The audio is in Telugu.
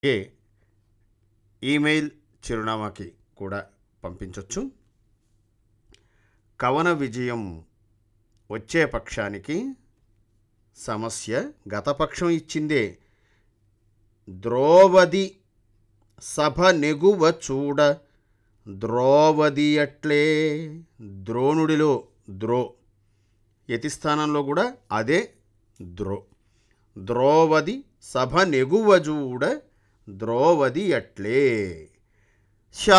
ఏ ఈమెయిల్ చిరునామాకి కూడా పంపించవచ్చు కవన విజయం వచ్చే పక్షానికి సమస్య గతపక్షం ఇచ్చిందే ద్రోవది సభ నెగువ చూడ ద్రోవది అట్లే ద్రోణుడిలో ద్రో యతి స్థానంలో కూడా అదే ద్రో ద్రోవది సభ నెగువ చూడ ద్రోవది అట్లే